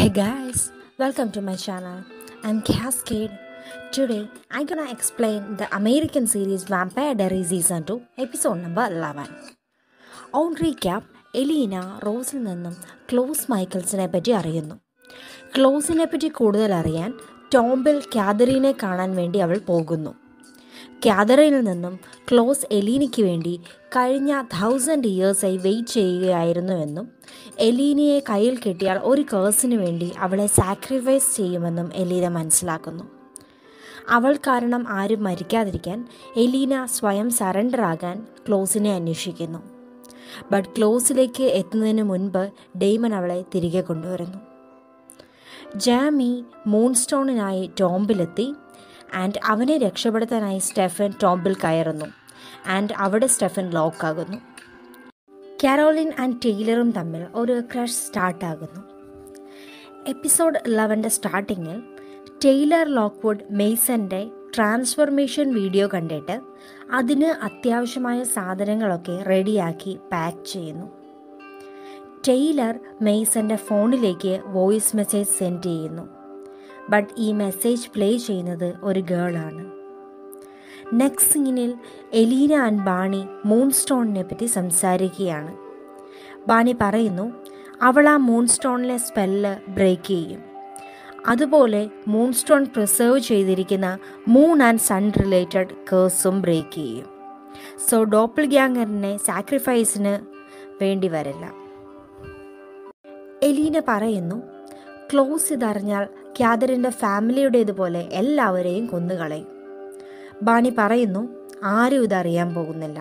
Hey guys, welcome to my channel. I'm Cascade. Today, I'm gonna explain the American series Vampire Diaries Season 2, episode number 11. On recap, Elena റോസിൽ നിന്നും Klaus മൈക്കിൾസിനെ പറ്റി അറിയുന്നു ക്ലോസിനെ പറ്റി കൂടുതൽ അറിയാൻ ടോംബിൽ കാതറീനെ കാണാൻ വേണ്ടി അവൾ പോകുന്നു കാതറീനിൽ നിന്നും ക്ലോസ് എലീനയ്ക്ക് വേണ്ടി കഴിഞ്ഞ തൗസൻഡ് ഇയേഴ്സായി വെയിറ്റ് ചെയ്യുകയായിരുന്നുവെന്നും എലീനയെ കയ്യിൽ കിട്ടിയാൽ ഒരു കേഴ്സിന് വേണ്ടി അവളെ സാക്രിഫൈസ് ചെയ്യുമെന്നും എലീന മനസ്സിലാക്കുന്നു അവൾ കാരണം ആരും മരിക്കാതിരിക്കാൻ എലീന സ്വയം സറണ്ടർ ആകാൻ ക്ലോസിനെ അന്വേഷിക്കുന്നു ബട്ട് ക്ലോസിലേക്ക് എത്തുന്നതിന് മുൻപ് ഡെയ്മൻ അവളെ തിരികെ കൊണ്ടുവരുന്നു ജാമി മൂൺസ്റ്റോണിനായി ടോംബിലെത്തി ആൻഡ് അവനെ രക്ഷപ്പെടുത്താനായി സ്റ്റെഫൻ ടോംബിൽ കയറുന്നു ആൻഡ് അവിടെ സ്റ്റെഫൻ ലോക്കാകുന്നു കാരോലിൻ ആൻഡ് ടെയ്ലറും തമ്മിൽ ഒരു ക്രഷ് സ്റ്റാർട്ടാകുന്നു എപ്പിസോഡ് ഇലവൻ്റെ സ്റ്റാർട്ടിങ്ങിൽ ടെയ്ലർ ലോക്ക്വുഡ് മെയ്സൻ്റെ ട്രാൻസ്ഫർമേഷൻ വീഡിയോ കണ്ടിട്ട് അതിന് അത്യാവശ്യമായ സാധനങ്ങളൊക്കെ റെഡിയാക്കി പാക്ക് ചെയ്യുന്നു ടെയ്ലർ മെയ്സൻ്റെ ഫോണിലേക്ക് വോയിസ് മെസ്സേജ് സെൻഡ് ചെയ്യുന്നു ബട്ട് ഈ മെസ്സേജ് പ്ലേ ചെയ്യുന്നത് ഒരു ഗേളാണ് നെക്സ്റ്റ് സീനിൽ എലീന ആൻഡ് ബാണി മൂൺസ്റ്റോണിനെ പറ്റി സംസാരിക്കുകയാണ് ബാണി പറയുന്നു അവൾ ആ മൂൺസ്റ്റോണിലെ സ്പെല്ല് ബ്രേക്ക് ചെയ്യും അതുപോലെ മൂൺസ്റ്റോൺ പ്രിസർവ് ചെയ്തിരിക്കുന്ന മൂൺ ആൻഡ് സൺ റിലേറ്റഡ് കേഴ്സും ബ്രേക്ക് ചെയ്യും സോ ഡോപ്പിൾ ഗ്യാങ്ങറിനെ സാക്രിഫൈസിന് വേണ്ടി വരില്ല എലീന പറയുന്നു ക്ലോസ് ഇതറിഞ്ഞാൽ ക്യാദറിൻ്റെ ഫാമിലിയുടേതുപോലെ എല്ലാവരെയും കൊന്നുകളയും ബാണി പറയുന്നു ആരും ഇതറിയാൻ പോകുന്നില്ല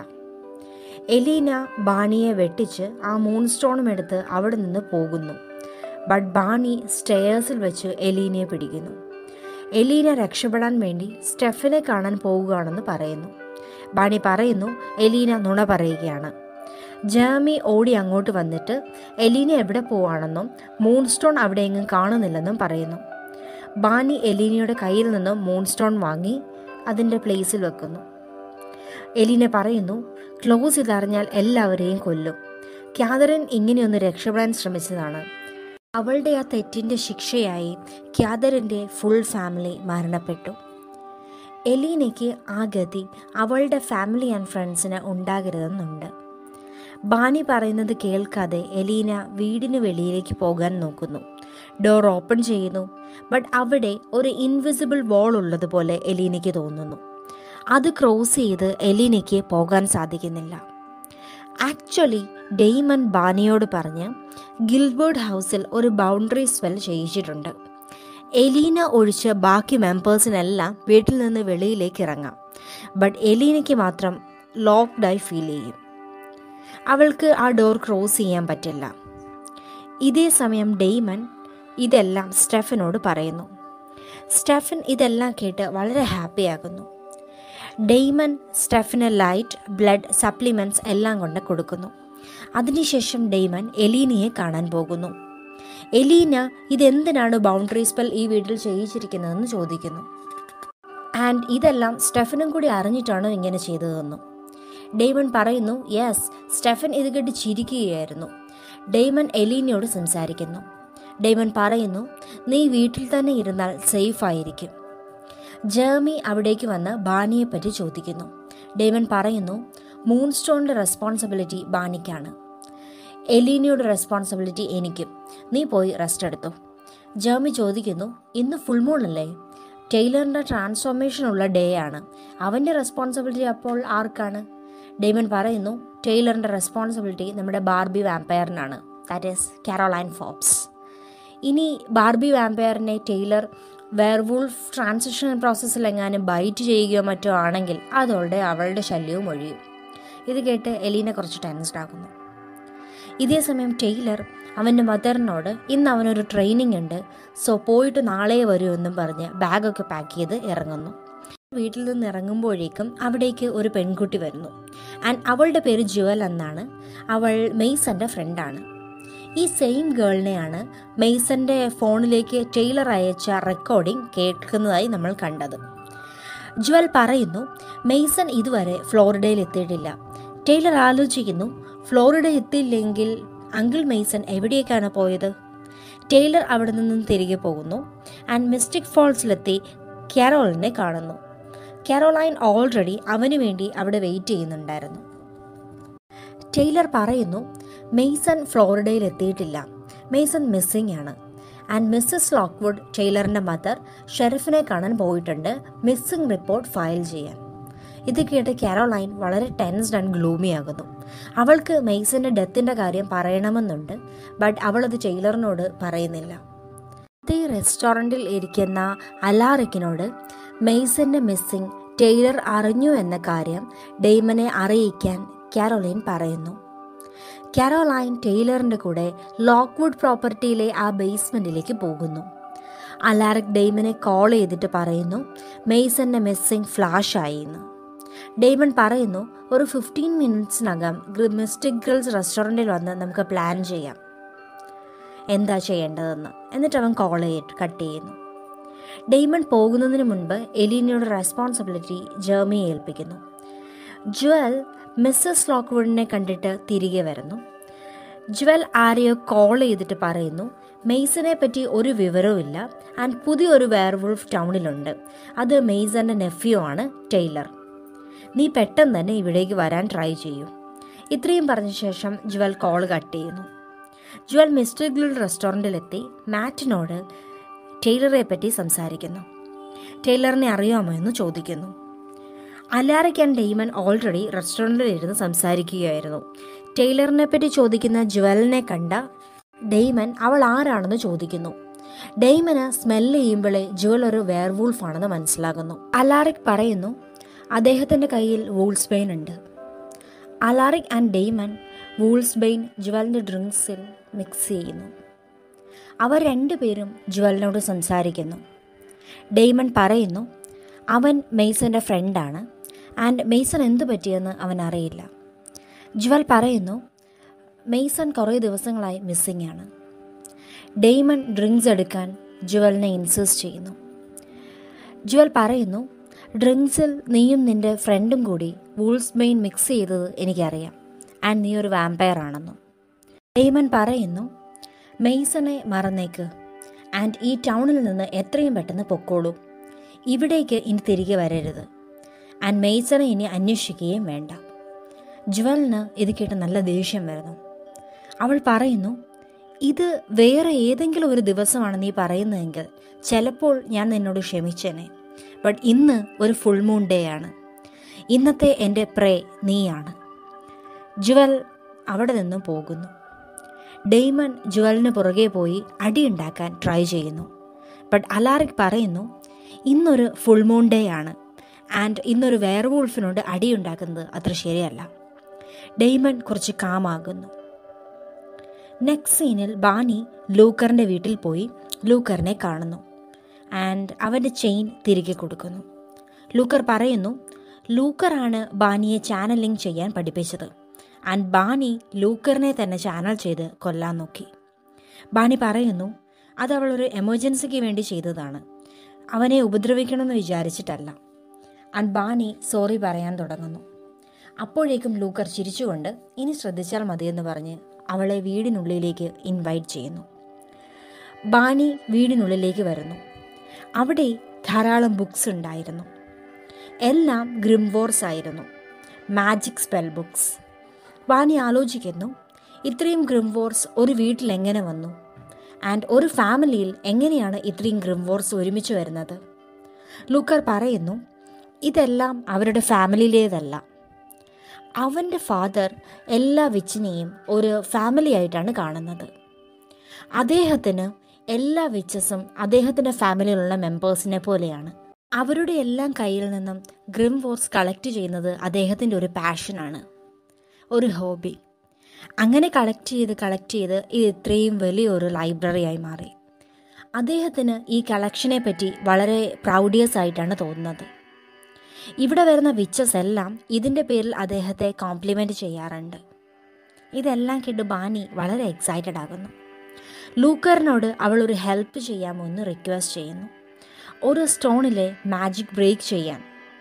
എലീന ബാണിയെ വെട്ടിച്ച് ആ മൂൺ സ്റ്റോണും എടുത്ത് അവിടെ നിന്ന് പോകുന്നു ബട്ട് ബാണി സ്റ്റെയേഴ്സിൽ വെച്ച് എലീനയെ പിടിക്കുന്നു എലീന രക്ഷപ്പെടാൻ വേണ്ടി സ്റ്റെഫിനെ കാണാൻ പോവുകയാണെന്ന് പറയുന്നു ബാണി പറയുന്നു എലീന നുണ പറയുകയാണ് ജാമി ഓടി അങ്ങോട്ട് വന്നിട്ട് എലീന എവിടെ പോവാണെന്നും മൂൺസ്റ്റോൺ അവിടെയെങ്ങും കാണുന്നില്ലെന്നും പറയുന്നു ബാണി എലീനയുടെ കയ്യിൽ നിന്നും മൂൺസ്റ്റോൺ വാങ്ങി അതിൻ്റെ പ്ലേസിൽ വെക്കുന്നു എലീന പറയുന്നു ക്ലോസ് ഇതറിഞ്ഞാൽ എല്ലാവരെയും കൊല്ലും ക്യാതറിൻ ഇങ്ങനെയൊന്ന് രക്ഷപ്പെടാൻ ശ്രമിച്ചതാണ് അവളുടെ ആ തെറ്റിൻ്റെ ശിക്ഷയായി ക്യാതറിൻ്റെ ഫുൾ ഫാമിലി മരണപ്പെട്ടു എലീനയ്ക്ക് ആ ഗതി അവളുടെ ഫാമിലി ആൻഡ് ഫ്രണ്ട്സിന് ഉണ്ടാകരുതെന്നുണ്ട് ബാണി പറയുന്നത് കേൾക്കാതെ എലീന വീടിന് വെളിയിലേക്ക് പോകാൻ നോക്കുന്നു ഡോർ ഓപ്പൺ ചെയ്യുന്നു ബട്ട് അവിടെ ഒരു ഇൻവിസിബിൾ വാൾ ഉള്ളതുപോലെ എലീനയ്ക്ക് തോന്നുന്നു അത് ക്രോസ് ചെയ്ത് എലീനയ്ക്ക് പോകാൻ സാധിക്കുന്നില്ല ആക്ച്വലി ഡെയ്മൻ ബാനിയോട് പറഞ്ഞ് ഗിൽബേർഡ് ഹൗസിൽ ഒരു ബൗണ്ടറി സ്വെൽ ചെയ്യിച്ചിട്ടുണ്ട് എലീന ഒഴിച്ച് ബാക്കി മെമ്പേഴ്സിനെല്ലാം വീട്ടിൽ നിന്ന് വെളിയിലേക്ക് ഇറങ്ങാം ബട്ട് എലീനയ്ക്ക് മാത്രം ലോക്ക്ഡായി ഫീൽ ചെയ്യും അവൾക്ക് ആ ഡോർ ക്രോസ് ചെയ്യാൻ പറ്റില്ല ഇതേ സമയം ഡെയ്മൻ ഇതെല്ലാം സ്റ്റെഫനോട് പറയുന്നു സ്റ്റെഫൻ ഇതെല്ലാം കേട്ട് വളരെ ഹാപ്പിയാകുന്നു ഡെയ്മൻ സ്റ്റെഫിന് ലൈറ്റ് ബ്ലഡ് സപ്ലിമെൻറ്റ്സ് എല്ലാം കൊണ്ട് കൊടുക്കുന്നു അതിനുശേഷം ഡെയ്മൻ എലീനയെ കാണാൻ പോകുന്നു എലീന ഇതെന്തിനാണ് ബൗണ്ടറി സ്പെൽ ഈ വീട്ടിൽ ചെയ്യിച്ചിരിക്കുന്നതെന്ന് ചോദിക്കുന്നു ആൻഡ് ഇതെല്ലാം സ്റ്റെഫനും കൂടി അറിഞ്ഞിട്ടാണോ ഇങ്ങനെ ചെയ്തതെന്നും ഡെയ്മൺ പറയുന്നു യെസ് സ്റ്റെഫൻ ഇത് കേട്ട് ചിരിക്കുകയായിരുന്നു ഡെയ്മൺ എലീനയോട് സംസാരിക്കുന്നു ഡെയ്മൺ പറയുന്നു നീ വീട്ടിൽ തന്നെ ഇരുന്നാൽ സേഫ് ആയിരിക്കും ജേമി അവിടേക്ക് വന്ന് ബാണിയെ പറ്റി ചോദിക്കുന്നു ഡെയ്മൺ പറയുന്നു മൂൺസ്റ്റോണിൻ്റെ റെസ്പോൺസിബിലിറ്റി ബാണിക്കാണ് എലീനയുടെ റെസ്പോൺസിബിലിറ്റി എനിക്കും നീ പോയി റെസ്റ്റ് എടുത്തു ജേമി ചോദിക്കുന്നു ഇന്ന് ഫുൾ മൂൺ അല്ലേ ടൈലറിൻ്റെ ട്രാൻസ്ഫോർമേഷൻ ഉള്ള ഡേ ആണ് അവൻ്റെ റെസ്പോൺസിബിലിറ്റി അപ്പോൾ ആർക്കാണ് ഡെയ്മൻ പറയുന്നു ടൈലറിൻ്റെ റെസ്പോൺസിബിലിറ്റി നമ്മുടെ ബാർബി വാമ്പയറിനാണ് ദാറ്റ് ഈസ് കാരോലൈൻ ഫോബ്സ് ഇനി ബാർബി വാമ്പയറിനെ ടൈലർ വെയർവൂൾഫ് ട്രാൻസിഷൻ പ്രോസസ്സിൽ എങ്ങാനും ബൈറ്റ് ചെയ്യുകയോ മറ്റോ ആണെങ്കിൽ അതോടെ അവളുടെ ശല്യവും ഒഴിയും ഇത് കേട്ട് എലീന കുറച്ച് ടെൻസ്ഡ് ആകുന്നു ഇതേ സമയം ടൈലർ അവൻ്റെ മദറിനോട് ഇന്ന് അവനൊരു ട്രെയിനിങ് ഉണ്ട് സോ പോയിട്ട് നാളെ വരുമെന്നും പറഞ്ഞ് ബാഗൊക്കെ പാക്ക് ചെയ്ത് ഇറങ്ങുന്നു വീട്ടിൽ നിന്ന് ഇറങ്ങുമ്പോഴേക്കും അവിടേക്ക് ഒരു പെൺകുട്ടി വരുന്നു ആൻഡ് അവളുടെ പേര് ജുവൽ എന്നാണ് അവൾ മെയ്സൻ്റെ ഫ്രണ്ടാണ് ഈ സെയിം ഗേളിനെയാണ് മെയ്സൻ്റെ ഫോണിലേക്ക് ടൈലർ അയച്ച റെക്കോർഡിംഗ് കേൾക്കുന്നതായി നമ്മൾ കണ്ടത് ജുവൽ പറയുന്നു മെയ്സൺ ഇതുവരെ ഫ്ലോറിഡയിൽ എത്തിയിട്ടില്ല ടൈലർ ആലോചിക്കുന്നു ഫ്ലോറിഡ എത്തിയില്ലെങ്കിൽ അങ്കിൾ മെയ്സൺ എവിടേക്കാണ് പോയത് ടെയ്ലർ അവിടെ നിന്നും തിരികെ പോകുന്നു ആൻഡ് മിസ്റ്റിക് ഫോൾസിലെത്തി കാരോളിനെ കാണുന്നു കാരോലൈൻ ഓൾറെഡി അവന് വേണ്ടി അവിടെ വെയിറ്റ് ചെയ്യുന്നുണ്ടായിരുന്നു ടെയ്ലർ പറയുന്നു മെയ്സൺ ഫ്ലോറിഡയിൽ എത്തിയിട്ടില്ല മെയ്സൺ മിസ്സിംഗ് ആണ് ആൻഡ് മിസ്സസ് ലോക്ക്വുഡ് ടെയ്ലറിൻ്റെ മദർ ഷെറിഫിനെ കാണാൻ പോയിട്ടുണ്ട് മിസ്സിംഗ് റിപ്പോർട്ട് ഫയൽ ചെയ്യാൻ ഇത് കേട്ട് കാരോലൈൻ വളരെ ടെൻസ്ഡ് ആൻഡ് ഗ്ലൂമി ആകുന്നു അവൾക്ക് മെയ്സന്റെ ഡെത്തിൻ്റെ കാര്യം പറയണമെന്നുണ്ട് ബട്ട് അവളത് ടെയ്ലറിനോട് പറയുന്നില്ല ഈ റെസ്റ്റോറൻറ്റിൽ ഇരിക്കുന്ന അലാറിക്കിനോട് മെയ്സന്റെ മിസ്സിംഗ് ടെയ്ലർ അറിഞ്ഞു എന്ന കാര്യം ഡെയ്മനെ അറിയിക്കാൻ കാരോലൈൻ പറയുന്നു കാരോലൈൻ ടെയ്ലറിൻ്റെ കൂടെ ലോക്ക്വുഡ് പ്രോപ്പർട്ടിയിലെ ആ ബേസ്മെൻറ്റിലേക്ക് പോകുന്നു അലാറിക് ഡെയ്മനെ കോൾ ചെയ്തിട്ട് പറയുന്നു മെയ്സന്റെ മിസ്സിംഗ് ഫ്ലാഷ് ആയി എന്ന് ഡെയ്മൺ പറയുന്നു ഒരു ഫിഫ്റ്റീൻ മിനിറ്റ്സിനകം മിസ്റ്റിക് ഗേൾസ് റെസ്റ്റോറൻറ്റിൽ വന്ന് നമുക്ക് പ്ലാൻ ചെയ്യാം എന്താ ചെയ്യേണ്ടതെന്ന് എന്നിട്ട് അവൻ കോൾ ചെയ്തിട്ട് കട്ട് ചെയ്യുന്നു ഡെയ്മൺ പോകുന്നതിന് മുൻപ് എലീനയുടെ റെസ്പോൺസിബിലിറ്റി ജേർമിയെ ഏൽപ്പിക്കുന്നു ജുവൽ മിസ്സസ് ലോക്ക്വുഡിനെ കണ്ടിട്ട് തിരികെ വരുന്നു ജുവൽ ആരെയോ കോൾ ചെയ്തിട്ട് പറയുന്നു മെയ്സനെ പറ്റി ഒരു വിവരവുമില്ല ആൻഡ് പുതിയൊരു വെയർവുൾഫ് ടൗണിലുണ്ട് അത് മെയ്സന്റെ നെഫ്യൂ ആണ് ടൈലർ നീ പെട്ടെന്ന് തന്നെ ഇവിടേക്ക് വരാൻ ട്രൈ ചെയ്യൂ ഇത്രയും പറഞ്ഞ ശേഷം ജുവൽ കോൾ കട്ട് ചെയ്യുന്നു ജുവൽ മിസ്റ്റർ ഗ്ലിൽ റെസ്റ്റോറൻറ്റിലെത്തി മാറ്റിനോട് ടൈലറെ പറ്റി സംസാരിക്കുന്നു ടൈലറിനെ അറിയാമോ എന്ന് ചോദിക്കുന്നു അലാറയ്ക്ക് ആൻഡ് ഡെയ്മൻ ഓൾറെഡി റെസ്റ്റോറൻറ്റിൽ ഇരുന്ന് സംസാരിക്കുകയായിരുന്നു ടൈലറിനെ പറ്റി ചോദിക്കുന്ന ജുവലിനെ കണ്ട ഡെയ്മൻ അവൾ ആരാണെന്ന് ചോദിക്കുന്നു ഡെയ്മന് സ്മെല്ല് ചെയ്യുമ്പോഴേ ജുവൽ ഒരു വെയർവൂൾഫാണെന്ന് മനസ്സിലാകുന്നു അലാറിക് പറയുന്നു അദ്ദേഹത്തിൻ്റെ കയ്യിൽ വൂൾസ് ബെയിൻ ഉണ്ട് Alaric and Damon wolfsbane ജുവലിൻ്റെ ഡ്രിങ്ക്സിൽ മിക്സ് ചെയ്യുന്നു അവർ രണ്ടുപേരും ജുവലിനോട് സംസാരിക്കുന്നു ഡെയ്മൺ പറയുന്നു അവൻ മെയ്സന്റെ ഫ്രണ്ടാണ് ആൻഡ് മെയ്സൺ എന്തു പറ്റിയെന്ന് അവൻ അറിയില്ല ജുവൽ പറയുന്നു മെയ്സൺ കുറേ ദിവസങ്ങളായി മിസ്സിംഗ് ആണ് ഡെയ്മൺ ഡ്രിങ്ക്സ് എടുക്കാൻ ജുവലിനെ ഇൻസിസ്റ്റ് ചെയ്യുന്നു ജുവൽ പറയുന്നു ഡ്രിങ്ക്സിൽ നീയും നിന്റെ ഫ്രണ്ടും കൂടി വൂൾസ് മെയിൻ മിക്സ് ചെയ്തത് എനിക്കറിയാം ആൻഡ് നീ ഒരു വാമ്പയർ ആണെന്നും ഡെയ്മൺ പറയുന്നു മെയ്സനെ മറന്നേക്ക് ആൻഡ് ഈ ടൗണിൽ നിന്ന് എത്രയും പെട്ടെന്ന് പൊക്കോളൂ ഇവിടേക്ക് ഇനി തിരികെ വരരുത് ആൻഡ് മെയ്സനെ ഇനി അന്വേഷിക്കുകയും വേണ്ട ജുവലിന് ഇത് കേട്ട് നല്ല ദേഷ്യം വരുന്നു അവൾ പറയുന്നു ഇത് വേറെ ഏതെങ്കിലും ഒരു ദിവസമാണ് നീ പറയുന്നതെങ്കിൽ ചിലപ്പോൾ ഞാൻ നിന്നോട് ക്ഷമിച്ചേനെ ബട്ട് ഇന്ന് ഒരു ഫുൾ മൂൺ ഡേ ആണ് ഇന്നത്തെ എൻ്റെ പ്രേ നീയാണ് ജുവൽ അവിടെ നിന്നും പോകുന്നു ഡെയ്മൺ ജുവലിന് പുറകെ പോയി അടിയുണ്ടാക്കാൻ ട്രൈ ചെയ്യുന്നു ബട്ട് അലാറിക് പറയുന്നു ഇന്നൊരു ഫുൾ മൂൺ ഡേ ആണ് ആൻഡ് ഇന്നൊരു വെയർവൂൾഫിനോട് അടിയുണ്ടാക്കുന്നത് അത്ര ശരിയല്ല ഡെയ്മൺ കുറച്ച് കാമാകുന്നു നെക്സ്റ്റ് സീനിൽ ബാനി ലൂക്കറിൻ്റെ വീട്ടിൽ പോയി ലൂക്കറിനെ കാണുന്നു ആൻഡ് അവൻ്റെ ചെയിൻ തിരികെ കൊടുക്കുന്നു ലൂക്കർ പറയുന്നു ലൂക്കറാണ് ബാനിയെ ചാനലിംഗ് ചെയ്യാൻ പഠിപ്പിച്ചത് ആൻഡ് ബാനി ലൂക്കറിനെ തന്നെ ചാനൽ ചെയ്ത് കൊല്ലാൻ നോക്കി ബാനി പറയുന്നു അത് അവൾ ഒരു എമർജൻസിക്ക് വേണ്ടി ചെയ്തതാണ് അവനെ ഉപദ്രവിക്കണമെന്ന് വിചാരിച്ചിട്ടല്ല ആൻഡ് ബാനി സോറി പറയാൻ തുടങ്ങുന്നു അപ്പോഴേക്കും ലൂക്കർ ചിരിച്ചുകൊണ്ട് ഇനി ശ്രദ്ധിച്ചാൽ മതിയെന്ന് പറഞ്ഞ് അവളെ വീടിനുള്ളിലേക്ക് ഇൻവൈറ്റ് ചെയ്യുന്നു ബാനി വീടിനുള്ളിലേക്ക് വരുന്നു അവിടെ ധാരാളം ബുക്സ് ഉണ്ടായിരുന്നു എല്ലാം ഗ്രിംവോർസ് ആയിരുന്നു മാജിക് സ്പെൽ ബുക്സ് ബാനി ആലോചിക്കുന്നു ഇത്രയും ഗ്രിംവോർസ് ഒരു വീട്ടിൽ എങ്ങനെ വന്നു ആൻഡ് ഒരു ഫാമിലിയിൽ എങ്ങനെയാണ് ഇത്രയും ഗ്രിംവോർസ് ഒരുമിച്ച് വരുന്നത് ലൂക്കർ പറയുന്നു ഇതെല്ലാം അവരുടെ ഫാമിലിയിലേതല്ല അവൻ്റെ ഫാദർ എല്ലാ വിച്ചിനെയും ഒരു ഫാമിലി ആയിട്ടാണ് കാണുന്നത് അദ്ദേഹത്തിന് എല്ലാ വിച്ചസും അദ്ദേഹത്തിൻ്റെ ഫാമിലിയിലുള്ള മെമ്പേഴ്സിനെ പോലെയാണ് അവരുടെ എല്ലാം കയ്യിൽ നിന്നും ഗ്രിം വോർസ് കളക്ട് ചെയ്യുന്നത് അദ്ദേഹത്തിൻ്റെ ഒരു പാഷനാണ് ഒരു ഹോബി അങ്ങനെ കളക്ട് ചെയ്ത് കളക്ട് ചെയ്ത് ഇത് ഇത്രയും വലിയൊരു ലൈബ്രറിയായി മാറി അദ്ദേഹത്തിന് ഈ കളക്ഷനെ പറ്റി വളരെ പ്രൗഡിയസ് ആയിട്ടാണ് തോന്നുന്നത് ഇവിടെ വരുന്ന വിച്ചസ് എല്ലാം ഇതിൻ്റെ പേരിൽ അദ്ദേഹത്തെ കോംപ്ലിമെൻറ്റ് ചെയ്യാറുണ്ട് ഇതെല്ലാം കേട്ട് ബാനി വളരെ എക്സൈറ്റഡ് ആകുന്നു ലൂക്കറിനോട് അവൾ ഒരു ഹെൽപ്പ് ചെയ്യാമോ എന്ന് റിക്വസ്റ്റ് ചെയ്യുന്നു ഒരു സ്റ്റോണിലെ മാജിക് ബ്രേക്ക് ചെയ്യാൻ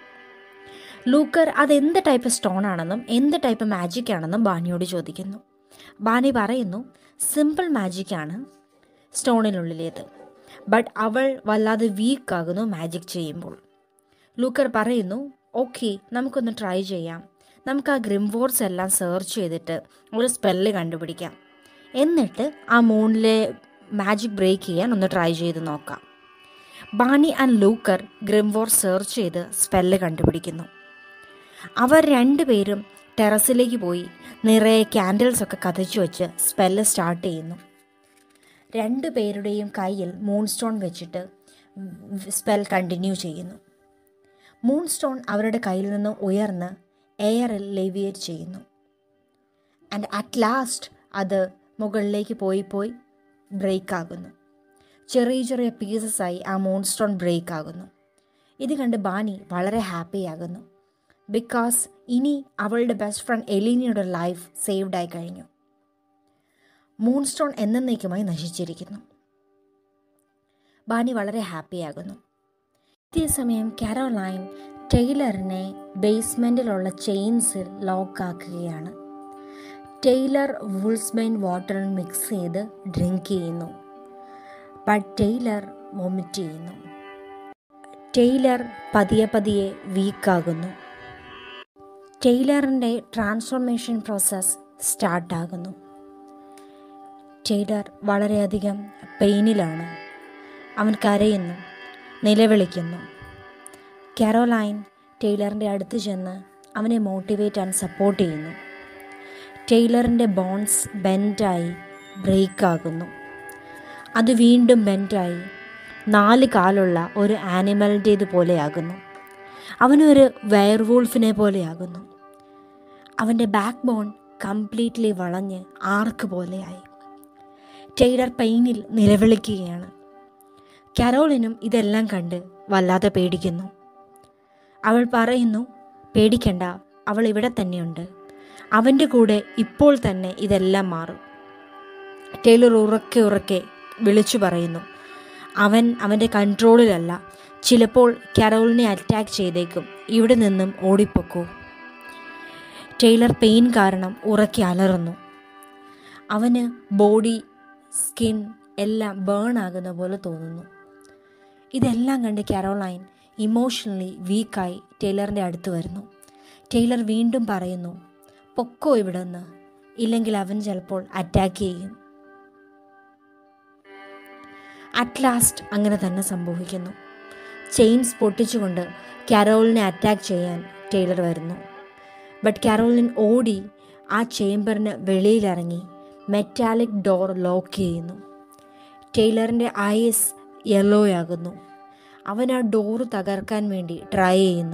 ലൂക്കർ അത് എന്ത് ടൈപ്പ് സ്റ്റോൺ ആണെന്നും എന്ത് ടൈപ്പ് മാജിക് ആണെന്നും ബാനിയോട് ചോദിക്കുന്നു ബാനി പറയുന്നു സിമ്പിൾ മാജിക് ആണ് സ്റ്റോണിനുള്ളിലേത് ബട്ട് അവൾ വല്ലാതെ വീക്കാകുന്നു മാജിക് ചെയ്യുമ്പോൾ ലൂക്കർ പറയുന്നു ഓക്കെ നമുക്കൊന്ന് ട്രൈ ചെയ്യാം നമുക്ക് ആ ഗ്രിംവോർഡ്സ് എല്ലാം സെർച്ച് ചെയ്തിട്ട് ഒരു സ്പെല്ല് കണ്ടുപിടിക്കാം എന്നിട്ട് ആ മൂണിലെ മാജിക് ബ്രേക്ക് ചെയ്യാൻ ഒന്ന് ട്രൈ ചെയ്ത് നോക്കാം Bonnie and Luka grimoire search ചെയ്ത് സ്പെല്ല് കണ്ടുപിടിക്കുന്നു അവർ രണ്ടുപേരും ടെറസിലേക്ക് പോയി നിറയെ ക്യാൻഡിൽസ് ഒക്കെ കത്തിച്ചു വെച്ച് സ്പെല്ല് സ്റ്റാർട്ട് ചെയ്യുന്നു രണ്ടു പേരുടെയും കയ്യിൽ മൂൺ സ്റ്റോൺ വെച്ചിട്ട് സ്പെൽ കണ്ടിന്യൂ ചെയ്യുന്നു മൂൺ സ്റ്റോൺ അവരുടെ കയ്യിൽ നിന്ന് ഉയർന്ന് എയറിൽ ലെവിയേറ്റ് ചെയ്യുന്നു ആൻഡ് അറ്റ് ലാസ്റ്റ് അത് മുകളിലേക്ക് പോയി പോയി ബ്രേക്ക് ആകുന്നു ചെറിയ ചെറിയ പീസസ് ആയി ആ മൂൺ സ്റ്റോൺ ബ്രേക്ക് ആകുന്നു ഇത് കണ്ട് ബാനി വളരെ ഹാപ്പി ആകുന്നു ബിക്കോസ് ഇനി അവളുടെ ബെസ്റ്റ് ഫ്രണ്ട് എലീനയുടെ ലൈഫ് സേവ്ഡ് ആയി കഴിഞ്ഞു മൂൺ സ്റ്റോൺ എന്നേക്കുമായി നശിച്ചിരിക്കുന്നു ബാനി വളരെ ഹാപ്പിയാകുന്നു ഇതേസമയം കാരോലൈൻ ടെയ്ലറിനെ ബേസ്മെൻറ്റിലുള്ള ചെയിൻസിൽ ലോക്കാക്കുകയാണ് ടെയ്ലർ വൂൾസ്ബൈൻ വാട്ടറിൽ മിക്സ് ചെയ്ത് ഡ്രിങ്ക് ചെയ്യുന്നു ബട്ട് ടെയ്ലർ വൊമിറ്റ് ചെയ്യുന്നു ടെയ്ലർ പതിയെ പതിയെ വീക്കാകുന്നു ടെയ്ലറിൻ്റെ ട്രാൻസ്ഫോർമേഷൻ പ്രോസസ്സ് സ്റ്റാർട്ടാകുന്നു ടെയ്ലർ വളരെയധികം പെയിനിലാണ് അവൻ കരയുന്നു നിലവിളിക്കുന്നു കാരോലൈൻ ടെയ്ലറിൻ്റെ അടുത്ത് ചെന്ന് അവനെ മോട്ടിവേറ്റ് ആൻഡ് സപ്പോർട്ട് ചെയ്യുന്നു ടെയ്ലറിൻ്റെ ബോൺസ് ബെൻഡായി ബ്രേക്ക് ആകുന്നു അത് വീണ്ടും ബെൻഡായി നാല് കാലുള്ള ഒരു ആനിമലിൻ്റേത് പോലെയാകുന്നു അവനൊരു വയർവൂൾഫിനെ പോലെയാകുന്നു അവൻ്റെ ബാക്ക് ബോൺ കംപ്ലീറ്റ്ലി വളഞ്ഞ് ആർക്ക് പോലെയായി ടെയ്ലർ പെയിനിൽ നിലവിളിക്കുകയാണ് കരോളിനും ഇതെല്ലാം കണ്ട് വല്ലാതെ പേടിക്കുന്നു അവൾ പറയുന്നു പേടിക്കണ്ട അവൾ ഇവിടെ തന്നെയുണ്ട് അവൻ്റെ കൂടെ ഇപ്പോൾ തന്നെ ഇതെല്ലാം മാറും ടൈലർ ഉറക്കെ ഉറക്കെ വിളിച്ചു പറയുന്നു അവൻ അവൻ്റെ കൺട്രോളിലല്ല ചിലപ്പോൾ കരോളിനെ അറ്റാക്ക് ചെയ്തേക്കും ഇവിടെ നിന്നും ഓടിപ്പൊക്കൂ ടൈലർ പെയിൻ കാരണം ഉറക്കെ അലറുന്നു അവന് ബോഡി സ്കിൻ എല്ലാം ബേൺ ആകുന്ന പോലെ തോന്നുന്നു ഇതെല്ലാം കണ്ട് കാരോലൈൻ ഇമോഷണലി വീക്കായി ടൈലറിൻ്റെ അടുത്ത് വരുന്നു ടൈലർ വീണ്ടും പറയുന്നു പൊക്കോ ഇവിടെ നിന്ന് ഇല്ലെങ്കിൽ അവൻ ചിലപ്പോൾ അറ്റാക്ക് ചെയ്യും അറ്റ് ലാസ്റ്റ് അങ്ങനെ തന്നെ സംഭവിക്കുന്നു ചെയിൻസ് പൊട്ടിച്ചുകൊണ്ട് കാരോളിനെ അറ്റാക്ക് ചെയ്യാൻ ടൈലർ വരുന്നു ബട്ട് കാരോളിൻ ഓടി ആ ചേംബറിന് വെളിയിലിറങ്ങി മെറ്റാലിക് ഡോർ ലോക്ക് ചെയ്യുന്നു ടൈലറിൻ്റെ ഐസ് യെല്ലോ ആകുന്നു അവൻ ആ ഡോറ് തകർക്കാൻ വേണ്ടി ട്രൈ ചെയ്യുന്നു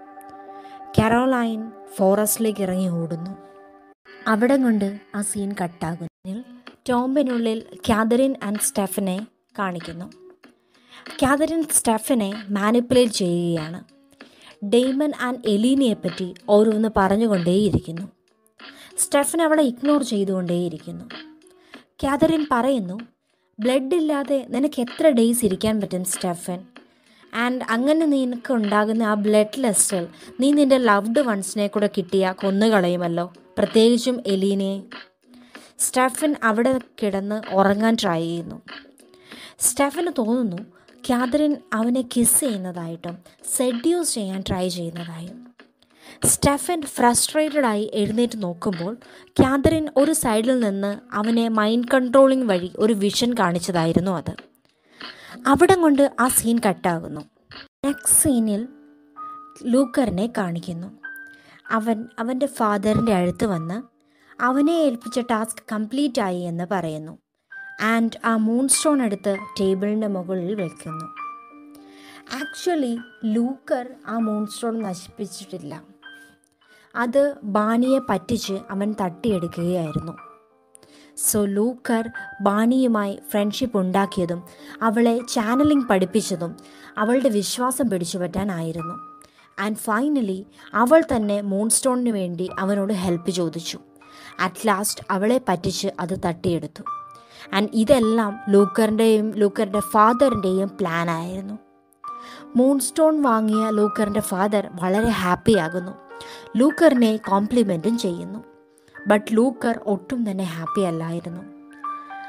കരോലൈൻ ഫോറസ്റ്റിലേക്ക് ഇറങ്ങി ഓടുന്നു അവിടെ കൊണ്ട് ആ സീൻ കട്ടാകുന്നു ടോംബിനുള്ളിൽ കാതറിൻ ആൻഡ് സ്റ്റെഫനെ കാണിക്കുന്നു കാതറിൻ സ്റ്റെഫനെ മാനിപ്പുലേറ്റ് ചെയ്യുകയാണ് ഡെയ്മൻ ആൻഡ് എലീനയെ പറ്റി ഓരോന്ന് പറഞ്ഞുകൊണ്ടേയിരിക്കുന്നു സ്റ്റെഫൻ അവളെ ഇഗ്നോർ ചെയ്തുകൊണ്ടേയിരിക്കുന്നു കാതറിൻ പറയുന്നു ബ്ലഡ് ഇല്ലാതെ നിനക്ക് എത്ര ഡേയ്സ് ഇരിക്കാൻ പറ്റും സ്റ്റെഫൻ ആൻഡ് അങ്ങനെ നിനക്ക് ഉണ്ടാകുന്ന ആ ബ്ലഡ് ലെസ്റ്റിൽ നീ നിൻ്റെ ലവ്ഡ് വൺസിനെ കൂടെ കിട്ടിയ കൊന്നുകളയുമല്ലോ പ്രത്യേകിച്ചും എലീനയെ സ്റ്റെഫൻ അവിടെ കിടന്ന് ഉറങ്ങാൻ ട്രൈ ചെയ്യുന്നു സ്റ്റെഫന് തോന്നുന്നു കാതറിൻ അവനെ കിസ് ചെയ്യുന്നതായിട്ടും സെഡ്യൂസ് ചെയ്യാൻ ട്രൈ ചെയ്യുന്നതായും സ്റ്റെഫൻ ഫ്രസ്ട്രേറ്റഡ് ആയി എഴുന്നേറ്റ് നോക്കുമ്പോൾ കാതറിൻ ഒരു സൈഡിൽ നിന്ന് അവനെ മൈൻഡ് കൺട്രോളിംഗ് വഴി ഒരു വിഷൻ കാണിച്ചതായിരുന്നു അത് അവിടം കൊണ്ട് ആ സീൻ കട്ടാകുന്നു നെക്സ്റ്റ് സീനിൽ ലൂക്കറിനെ കാണിക്കുന്നു അവൻ അവൻ്റെ ഫാദറിൻ്റെ അടുത്ത് വന്ന് അവനെ ഏൽപ്പിച്ച ടാസ്ക് കംപ്ലീറ്റ് ആയി എന്ന് പറയുന്നു ആൻഡ് ആ മൂൺ സ്റ്റോൺ എടുത്ത് ടേബിളിൻ്റെ മുകളിൽ വയ്ക്കുന്നു ആക്ച്വലി ലൂക്കർ ആ മൂൺ സ്റ്റോൺ നശിപ്പിച്ചിട്ടില്ല അത് ബാണിയെ പറ്റിച്ച് അവൻ തട്ടിയെടുക്കുകയായിരുന്നു സോ ലൂക്കർ ബാണിയുമായി ഫ്രണ്ട്ഷിപ്പ് ഉണ്ടാക്കിയതും അവളെ ചാനലിംഗ് പഠിപ്പിച്ചതും അവളുടെ വിശ്വാസം പിടിച്ചു പറ്റാനായിരുന്നു ആൻഡ് ഫൈനലി അവൾ തന്നെ മൂൺ സ്റ്റോണിന് വേണ്ടി അവനോട് ഹെൽപ്പ് ചോദിച്ചു അറ്റ് ലാസ്റ്റ് അവളെ പറ്റിച്ച് അത് തട്ടിയെടുത്തു ആൻഡ് ഇതെല്ലാം ലൂക്കറിൻ്റെയും ലൂക്കറിൻ്റെ ഫാദറിൻ്റെയും പ്ലാനായിരുന്നു മൂൺ സ്റ്റോൺ വാങ്ങിയ ലൂക്കറിൻ്റെ ഫാദർ വളരെ ഹാപ്പിയാകുന്നു ലൂക്കറിനെ കോംപ്ലിമെൻറ്റും ചെയ്യുന്നു ബട്ട് ലൂക്കർ ഒട്ടും തന്നെ ഹാപ്പി അല്ലായിരുന്നു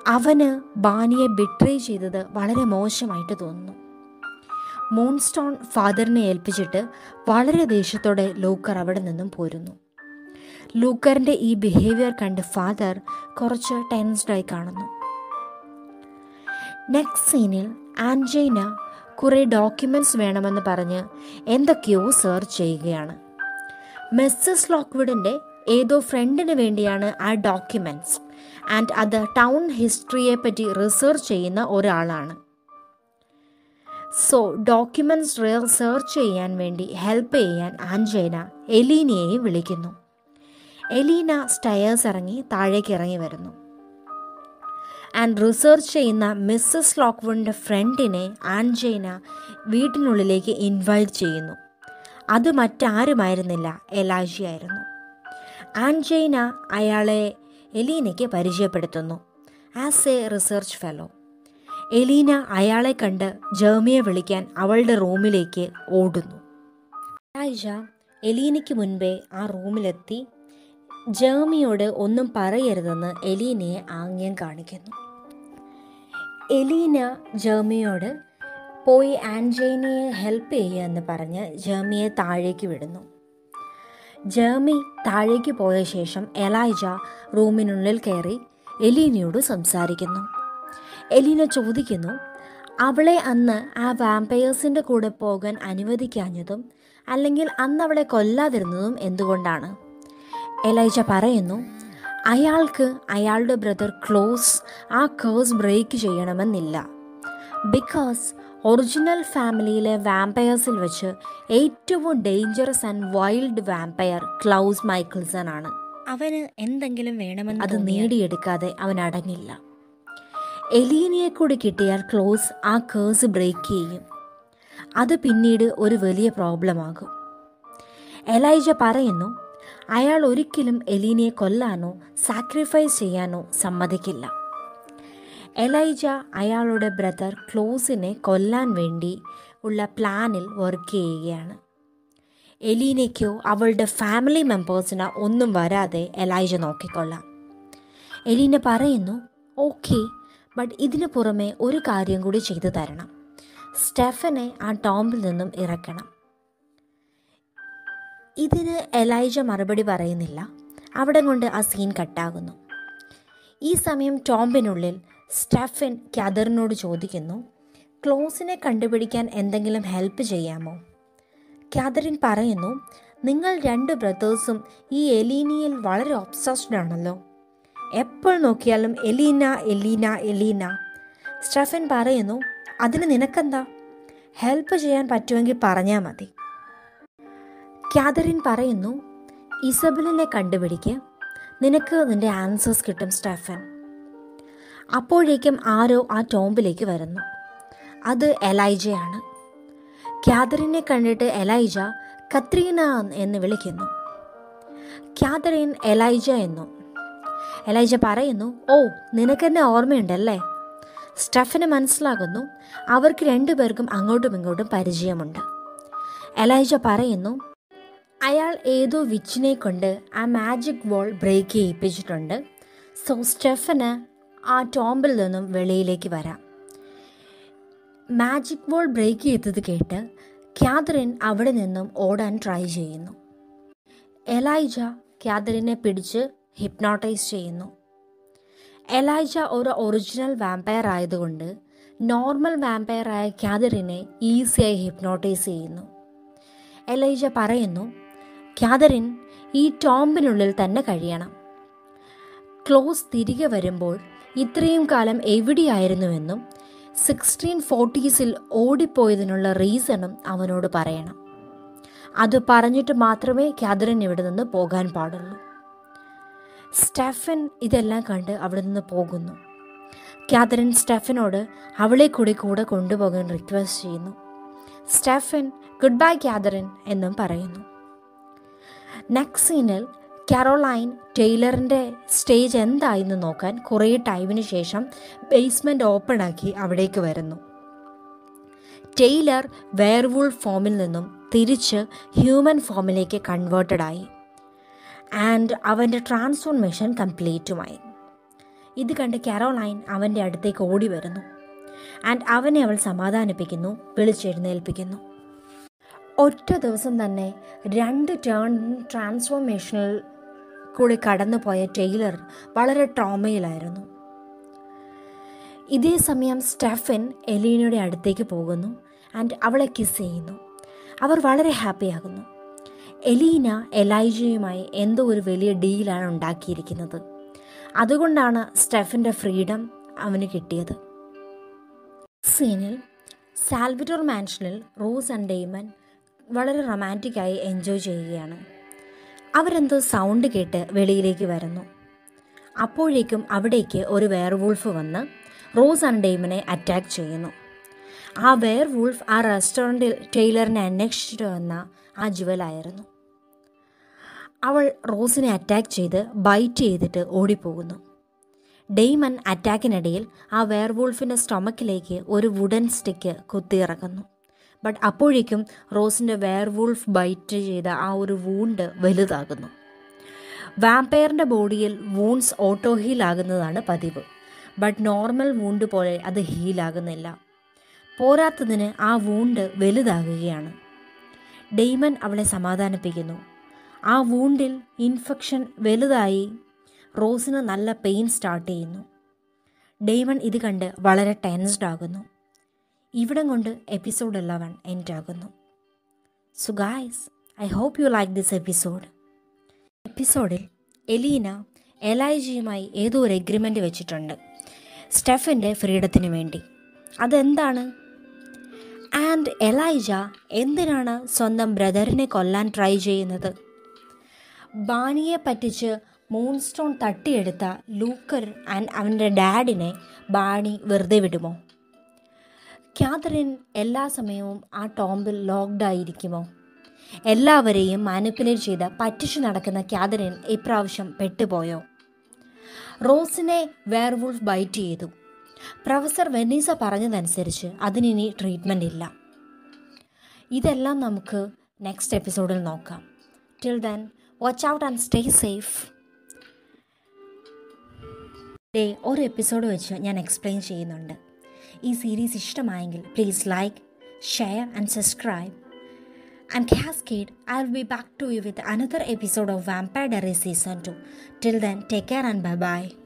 അവന് ബാനിയെ ബിട്രേ ചെയ്തത് വളരെ മോശമായിട്ട് തോന്നുന്നു മോൺസ്റ്റോൺ ഫാദറിനെ ഏൽപ്പിച്ചിട്ട് വളരെ ദേഷ്യത്തോടെ ലൂക്കർ അവിടെ നിന്നും പോരുന്നു ലൂക്കറിൻ്റെ ഈ ബിഹേവിയർ കണ്ട് ഫാദർ കുറച്ച് ടെൻസ്ഡായി കാണുന്നു നെക്സ്റ്റ് സീനിൽ ആൻജൈന കുറേ ഡോക്യുമെൻറ്റ്സ് വേണമെന്ന് പറഞ്ഞ് എന്തൊക്കെയോ സെർച്ച് ചെയ്യുകയാണ് മിസ്സസ് ലോക്ക്വുഡിൻ്റെ ഏതോ ഫ്രണ്ടിന് വേണ്ടിയാണ് ആ ഡോക്യുമെൻറ്റ്സ് ആൻഡ് അത് ടൗൺ ഹിസ്റ്ററിയെ പറ്റി റിസർച്ച് ചെയ്യുന്ന ഒരാളാണ് സോ ഡോക്യുമെൻറ്റ്സ് റിസർച്ച് ചെയ്യാൻ വേണ്ടി ഹെൽപ്പ് ചെയ്യാൻ ആൻജൈന എലീനയെയും വിളിക്കുന്നു എലീന സ്റ്റയേഴ്സ് ഇറങ്ങി താഴേക്ക് ഇറങ്ങി വരുന്നു ആൻഡ് റിസർച്ച് ചെയ്യുന്ന മിസ്സസ് ലോക്ക്വുഡിൻ്റെ ഫ്രണ്ടിനെ ആൻജൈന വീട്ടിനുള്ളിലേക്ക് ഇൻവൈറ്റ് ചെയ്യുന്നു അത് മറ്റാരുമായിരുന്നില്ല എലാജിയായിരുന്നു ആൻജൈന അയാളെ എലീനയ്ക്ക് പരിചയപ്പെടുത്തുന്നു as a research fellow Elena അയാളെ കണ്ട് ജേമിയെ വിളിക്കാൻ അവളുടെ റൂമിലേക്ക് ഓടുന്നു എലൈജ എലീനയ്ക്ക് മുൻപേ ആ റൂമിലെത്തി ജേമിയോട് ഒന്നും പറയരുതെന്ന് എലീനയെ ആംഗ്യം കാണിക്കുന്നു എലീന ജേമിയോട് പോയി ആൻജൈനയെ ഹെൽപ്പ് ചെയ്യുക എന്ന് പറഞ്ഞ് ജേമിയെ താഴേക്ക് വിടുന്നു ജേമി താഴേക്ക് പോയ ശേഷം എലൈജ റൂമിനുള്ളിൽ കയറി എലീനയോട് സംസാരിക്കുന്നു എലീന ചോദിക്കുന്നു അവളെ അന്ന് ആ വാമ്പയേഴ്സിൻ്റെ കൂടെ പോകാൻ അനുവദിക്കാഞ്ഞതും അല്ലെങ്കിൽ അന്ന് അവളെ കൊല്ലാതിരുന്നതും എന്തുകൊണ്ടാണ് എലൈജ പറയുന്നു അയാൾക്ക് അയാളുടെ ബ്രദർ ക്ലോസ് ആ കേഴ്സ് ബ്രേക്ക് ചെയ്യണമെന്നില്ല ബിക്കോസ് ഒറിജിനൽ ഫാമിലിയിലെ വാമ്പയേഴ്സിൽ വെച്ച് ഏറ്റവും dangerous and wild vampire Klaus Mikaelson ആണ് അവന് എന്തെങ്കിലും വേണമെന്ന് അത് നേടിയെടുക്കാതെ അവൻ അടങ്ങില്ല എലീനയെ കൂടി കിട്ടിയാൽ ക്ലോസ് ആ കേഴ്സ് ബ്രേക്ക് ചെയ്യും അത് പിന്നീട് ഒരു വലിയ പ്രോബ്ലമാകും എലൈജ പറയുന്നു അയാൾ ഒരിക്കലും എലീനയെ കൊല്ലാനോ സാക്രിഫൈസ് ചെയ്യാനോ സമ്മതിക്കില്ല എലൈജ അയാളുടെ ബ്രദർ ക്ലോസിനെ കൊല്ലാൻ വേണ്ടി ഉള്ള പ്ലാനിൽ വർക്ക് ചെയ്യുകയാണ് എലീനയ്ക്കോ അവളുടെ ഫാമിലി മെമ്പേഴ്സിനോ ഒന്നും വരാതെ എലൈജ നോക്കിക്കൊള്ളാം എലീന പറയുന്നു ഓക്കെ ബട്ട് ഇതിനു പുറമെ ഒരു കാര്യം കൂടി ചെയ്തു തരണം സ്റ്റെഫനെ ആ ടോംബിൽ നിന്നും ഇറക്കണം ഇതിന് എലൈജ മറുപടി പറയുന്നില്ല അവിടെ കൊണ്ട് ആ സീൻ കട്ടാകുന്നു ഈ സമയം ടോംബിനുള്ളിൽ സ്റ്റെഫൻ ക്യാദറിനോട് ചോദിക്കുന്നു ക്ലോസിനെ കണ്ടുപിടിക്കാൻ എന്തെങ്കിലും ഹെൽപ്പ് ചെയ്യാമോ ക്യാദറിൻ പറയുന്നു നിങ്ങൾ രണ്ട് ബ്രദേഴ്സും ഈ എലീനയിൽ വളരെ ഒബ്സസ്ഡ് ആണല്ലോ എപ്പോൾ നോക്കിയാലും എലീന എലീന എലീന സ്റ്റെഫൻ പറയുന്നു അതിന് നിനക്കെന്താ ഹെൽപ്പ് ചെയ്യാൻ പറ്റുമെങ്കിൽ പറഞ്ഞാൽ മതി ക്യാദറിൻ പറയുന്നു ഇസബലിനെ കണ്ടുപിടിക്ക് നിനക്ക് നിന്റെ ആൻസേഴ്സ് കിട്ടും സ്റ്റെഫൻ അപ്പോഴേക്കും ആരോ ആ ടോംബിലേക്ക് വരുന്നു അത് എലൈജയാണ് ക്യാദറിനെ കണ്ടിട്ട് എലൈജ കത്രീന എന്ന് വിളിക്കുന്നു ക്യാദറിൻ എലൈജ എന്നും എലൈജ പറയുന്നു ഓ നിനക്കെന്നെ ഓർമ്മയുണ്ടല്ലേ സ്റ്റഫന് മനസ്സിലാകുന്നു അവർക്ക് രണ്ടുപേർക്കും അങ്ങോട്ടും ഇങ്ങോട്ടും പരിചയമുണ്ട് എലൈജ പറയുന്നു അയാൾ ഏതോ വിച്ചിനെ കൊണ്ട് ആ മാജിക് വോൾ ബ്രേക്ക് ചെയ്യിപ്പിച്ചിട്ടുണ്ട് സോ സ്റ്റെഫന് ആ ടോംബിൽ നിന്നും വെളിയിലേക്ക് വരാം മാജിക് വോൾ ബ്രേക്ക് ചെയ്തത് കേട്ട് ക്യാദറിൻ അവിടെ നിന്നും ഓടാൻ ട്രൈ ചെയ്യുന്നു എലൈജ ക്യാദറിനെ പിടിച്ച് ഹിപ്നോട്ടൈസ് ചെയ്യുന്നു എലൈജ ഒരു ഒറിജിനൽ വാമ്പയർ ആയതുകൊണ്ട് നോർമൽ വാമ്പയറായ ക്യാദറിനെ ഈസിയായി ഹിപ്നോട്ടൈസ് ചെയ്യുന്നു എലൈജ പറയുന്നു ക്യാദറിൻ ഈ ടോംബിനുള്ളിൽ തന്നെ കഴിയണം ക്ലോസ് തിരികെ വരുമ്പോൾ ഇത്രയും കാലം എവിടെയായിരുന്നുവെന്നും സിക്സ്റ്റീൻ ഫോർട്ടീസിൽ ഓടിപ്പോയതിനുള്ള റീസണും അവനോട് പറയണം അത് പറഞ്ഞിട്ട് മാത്രമേ ക്യാദറിൻ ഇവിടെ നിന്ന് പോകാൻ പാടുള്ളൂ സ്റ്റെഫൻ ഇതെല്ലാം കണ്ട് അവിടെ നിന്ന് പോകുന്നു ക്യാദറിൻ സ്റ്റെഫനോട് അവളെ കൂടി കൂടെ കൊണ്ടുപോകാൻ റിക്വസ്റ്റ് ചെയ്യുന്നു സ്റ്റെഫൻ ഗുഡ് ബൈ ക്യാദറിൻ എന്നും പറയുന്നു നെക്സ്റ്റ് സീനിൽ കാരോലൈൻ ടൈലറിൻ്റെ സ്റ്റേജ് എന്തായെന്ന് നോക്കാൻ കുറേ ടൈമിന് ശേഷം ബേസ്മെൻറ്റ് ഓപ്പൺ ആക്കി അവിടേക്ക് വരുന്നു ടെയ്ലർ വെയർവൂൾ ഫോമിൽ നിന്നും തിരിച്ച് ഹ്യൂമൻ ഫോമിലേക്ക് കൺവേർട്ടഡ് ആയി ആൻഡ് അവൻ്റെ ട്രാൻസ്ഫോർമേഷൻ കംപ്ലീറ്റുമായി ഇത് കണ്ട് കാരോലൈൻ അവൻ്റെ അടുത്തേക്ക് ഓടി വരുന്നു ആൻഡ് അവനെ അവൾ സമാധാനിപ്പിക്കുന്നു വിളിച്ചെഴുന്നേൽപ്പിക്കുന്നു ഒറ്റ ദിവസം തന്നെ രണ്ട് ടേൺ ട്രാൻസ്ഫോർമേഷനിൽ കൂടി കടന്നുപോയ ടെയ്ലർ വളരെ ട്രോമയിലായിരുന്നു ഇതേ സമയം സ്റ്റെഫൻ എലീനയുടെ അടുത്തേക്ക് പോകുന്നു ആൻഡ് അവളെ കിസ് ചെയ്യുന്നു അവർ വളരെ ഹാപ്പിയാകുന്നു എലീന എലൈജയുമായി എന്തോ ഒരു വലിയ ഡീലാണ് ഉണ്ടാക്കിയിരിക്കുന്നത് അതുകൊണ്ടാണ് സ്റ്റെഫിൻ്റെ ഫ്രീഡം അവന് കിട്ടിയത് സീനിൽ സാൽവിറ്റോർ മാൻഷനിൽ റോസ് ആൻഡ് ഡെയ്മൻ വളരെ റൊമാൻറ്റിക്കായി എൻജോയ് ചെയ്യുകയാണ് അവരെന്തോ സൗണ്ട് കേട്ട് വെളിയിലേക്ക് വരുന്നു അപ്പോഴേക്കും അവിടേക്ക് ഒരു വെയർവൂൾഫ് വന്ന് റോസ് ആൻഡ് ഡെയ്മനെ അറ്റാക്ക് ചെയ്യുന്നു ആ വെയർ വൂൾഫ് ആ റെസ്റ്റോറൻറ്റിൽ ടൈലറിനെ അന്വേഷിച്ചിട്ട് വന്ന ആ ജുവലായിരുന്നു അവൾ റോസിനെ അറ്റാക്ക് ചെയ്ത് ബൈറ്റ് ചെയ്തിട്ട് ഓടിപ്പോകുന്നു ഡെയ്മൻ അറ്റാക്കിനിടയിൽ ആ വെയർവൂൾഫിൻ്റെ സ്റ്റൊമക്കിലേക്ക് ഒരു വുഡൻ സ്റ്റിക്ക് കുത്തിയിറക്കുന്നു ബട്ട് അപ്പോഴേക്കും റോസിൻ്റെ വെയർവൂൾഫ് ബൈറ്റ് ചെയ്ത ആ ഒരു വൂണ്ട് വലുതാകുന്നു വാമ്പയറിൻ്റെ ബോഡിയിൽ വൂൺസ് ഓട്ടോ ഹീലാകുന്നതാണ് പതിവ് ബട്ട് നോർമൽ വൂണ്ട് പോലെ അത് ഹീലാകുന്നില്ല പോരാത്തതിന് ആ വൂണ്ട് വലുതാകുകയാണ് ഡെയ്മൻ അവളെ സമാധാനിപ്പിക്കുന്നു ആ വൂണ്ടിൽ ഇൻഫെക്ഷൻ വലുതായി റോസിന് നല്ല പെയിൻ സ്റ്റാർട്ട് ചെയ്യുന്നു ഡെയ്മൺ ഇത് കണ്ട് വളരെ ടെൻസ്ഡ് ആകുന്നു ഇവിടം കൊണ്ട് എപ്പിസോഡ് ഇലവൻ എൻഡ് ആകുന്നു so guys I hope you like this episode എപ്പിസോഡിൽ എലീന എലൈജിയുമായി ഏതോ ഒരു എഗ്രിമെൻ്റ് വെച്ചിട്ടുണ്ട് സ്റ്റെഫിൻ്റെ ഫ്രീഡത്തിന് വേണ്ടി അതെന്താണ് ആൻഡ് എലൈജ എന്തിനാണ് സ്വന്തം ബ്രദറിനെ കൊല്ലാൻ ട്രൈ ചെയ്യുന്നത് ബാണിയെ പറ്റിച്ച് മൂൺസ്റ്റോൺ തട്ടിയെടുത്ത ലൂക്കർ ആൻഡ് അവൻ്റെ ഡാഡിനെ ബാണി വെറുതെ വിടുമോ ക്യാതറിൻ എല്ലാ സമയവും ആ ടോംബിൽ ലോക്ക്ഡ് ആയിരിക്കുമോ എല്ലാവരെയും മാനിപ്പുലേറ്റ് ചെയ്ത് പറ്റിച്ചു നടക്കുന്ന ക്യാതറിൻ ഇപ്രാവശ്യം പെട്ടുപോയോ റോസിനെ വെയർവുൾഫ് ബൈറ്റ് ചെയ്തു പ്രൊഫസർ വെനീസ പറഞ്ഞതനുസരിച്ച് അതിനിനി ട്രീറ്റ്മെൻ്റ് ഇല്ല ഇതെല്ലാം നമുക്ക് നെക്സ്റ്റ് എപ്പിസോഡിൽ നോക്കാം till then watch out and stay safe ഡേ ഒരു എപ്പിസോഡ് വെച്ച് ഞാൻ എക്സ്പ്ലെയിൻ ചെയ്യുന്നുണ്ട് ഈ സീരീസ് ഇഷ്ടമായെങ്കിൽ please like share and subscribe and cascade I will be back to you with another episode of vampire diary season two till then take care and bye by